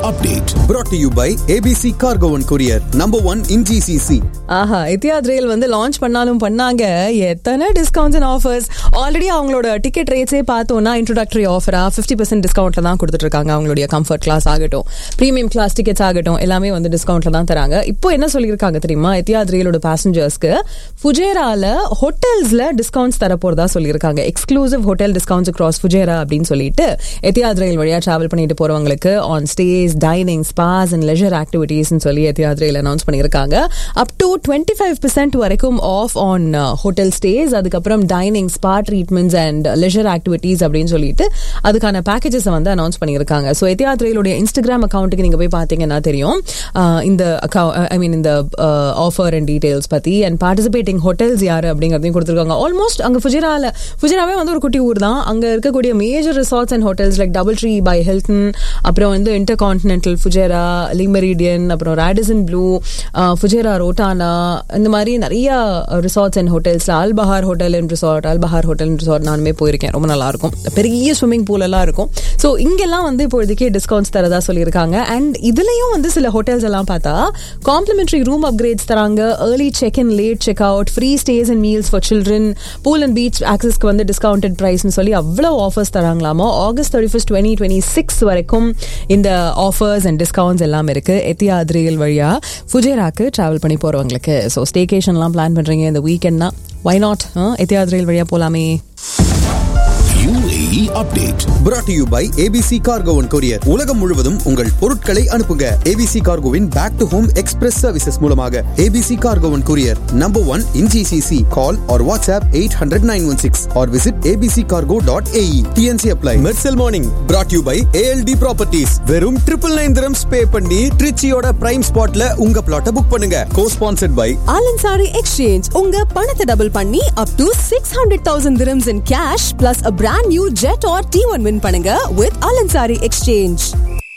update. Brought to you by ABC Cargo and Courier, number one in GCC. ஆஹா எத்தியாத் ரயில் வந்து launch பண்ணாலும் பண்ணாங்க எத்தனை discounts and offers already அவங்களோட ticket ரேட்ஸே பார்த்தோம்னா இன்ட்ரோடக்டரி ஆஃபரா ஃபிஃப்டி பர்சன்ட் டிஸ்கவுண்ட்ல தான் கொடுத்துட்டு இருக்காங்க அவங்களுடைய கம்ஃபர்ட் கிளாஸ் ஆகட்டும் ப்ரீமியம் கிளாஸ் டிக்கெட்ஸ் ஆகட்டும் எல்லாமே வந்து டிஸ்கவுண்ட்ல தான் தராங்க இப்போ என்ன சொல்லியிருக்காங்க தெரியுமா எத்தியாத் ரயிலோட பேசஞ்சர்ஸ்க்கு ஃபுஜேரால ஹோட்டல்ஸ்ல டிஸ்கவுண்ட்ஸ் தர போறதா சொல்லியிருக்காங்க exclusive hotel discounts across Fujairah அப்படின்னு சொல்லிட்டு எத்தியாத் ரயில் வழியா டிராவல் பண்ணிட்டு போறவங்களுக்கு on stays dining spas and leisure activities சொல்லி எத்தியாத் ரயில் அனௌன்ஸ் பண்ணியிருக்காங்க up to twenty five percent வரைக்கும் ஆஃப் ஆன் ஹோட்டல் ஸ்டேஸ் அதுக்கப்புறம் dining spa treatments and leisure activities அப்படின்னு சொல்லிட்டு அதுக்கான பேக்கேஜஸ் வந்து அனௌன்ஸ் பண்ணியிருக்காங்க ஸோ எத்தியாத் ரயிலுடைய இன்ஸ்டாகிராம் அக்கௌண்ட்டுக்கு நீங்க போய் பார்த்தீங்கன்னா தெரியும் அஹ், இந்த ஐ மீன் இந்த ஆஃபர் அண்ட் டீடைல்ஸ் பத்தி அண்ட் பார்ட்டிசிபேட்டிங் ஹோட்டல்ஸ் யாரு அப்படிங்கிறதையும் கொடுத்துருக்காங்க ஆல்மோஸ்ட் அங்க ஃபுஜிரால ஃபுஜிராவே வந்து ஒரு குட்டி ஊர் தான் அங்க இருக்கக்கூடிய major resorts and hotels like DoubleTree by Hilton அப்புறம் வந்து இன்டர் கான்டினென்டல் ஃபுஜேரா லிமெரிடியன் அப்புறம் ரேடிசன் ப்ளூ ஃபுஜேரா ரோட்டானா இந்த மாதிரி நிறைய ரிசார்ட்ஸ் அண்ட் ஹோட்டல்ஸ்ல Al Bahar hotel and resort Al Bahar hotel and resort நானுமே போயிருக்கேன் ரொம்ப நல்லா இருக்கும் பெரிய ஸ்விம்மிங் பூல் எல்லாம் இருக்கும் ஸோ இங்கெல்லாம் வந்து இப்போதைக்கு டிஸ்கவுண்ட்ஸ் தரதா சொல்லியிருக்காங்க அண்ட் இதுலயும் வந்து சில ஹோட்டல்ஸ் எல்லாம் பார்த்தா காம்ப்ளிமெண்டரி ரூம் அப்கிரேட்ஸ் தராங்க early check in late check out free stays and meals for children pool and beach ஆக்சஸ்க்கு வந்து டிஸ்கவுண்டட் ப்ரைஸ்னு சொல்லி அவ்வளோ ஆஃபர்ஸ் தராங்களாமா August thirty first twenty twenty six வரைக்கும் இந்த ஆஃபர்ஸ் அண்ட் டிஸ்கவுண்ட்ஸ் எல்லாம் இருக்கு எத்தியாத் ரயில் வழியா ஃபுஜேராக்கு டிராவல் பண்ணி போறவங்களுக்கு ஸோ ஸ்டேகேஷன்லாம் பிளான் பண்றீங்க இந்த வீக்கெண்ட்னா வை நாட் எத்தியாத் ரயில் வழியா போலாமே UAE update. Brought to you by ABC Cargo and Courier. உலகம் முழுவதும் உங்கள் பொருட்களை அனுப்புங்க ABC Cargoவின் back to home express services மூலமாக ABC Cargo and Courier, number one in GCC. Call or WhatsApp 800-916 or visit abccargo.ae. TNC apply. Mercel Morning. Brought to you by ALD Properties. வெறும் triple nine dirhams pay பண்ணி ட்ரிச்சியோட prime ஸ்பாட்ல உங்க பிளாட்டை book பண்ணுங்க co sponsored by Al Ansari exchange உங்க பணத்தை double பண்ணி up to six hundred thousand dirhams in cash plus a brand new Jetour T one win பண்ணுங்க வித் ஆலன்சாரி எக்ஸ்சேஞ்ச்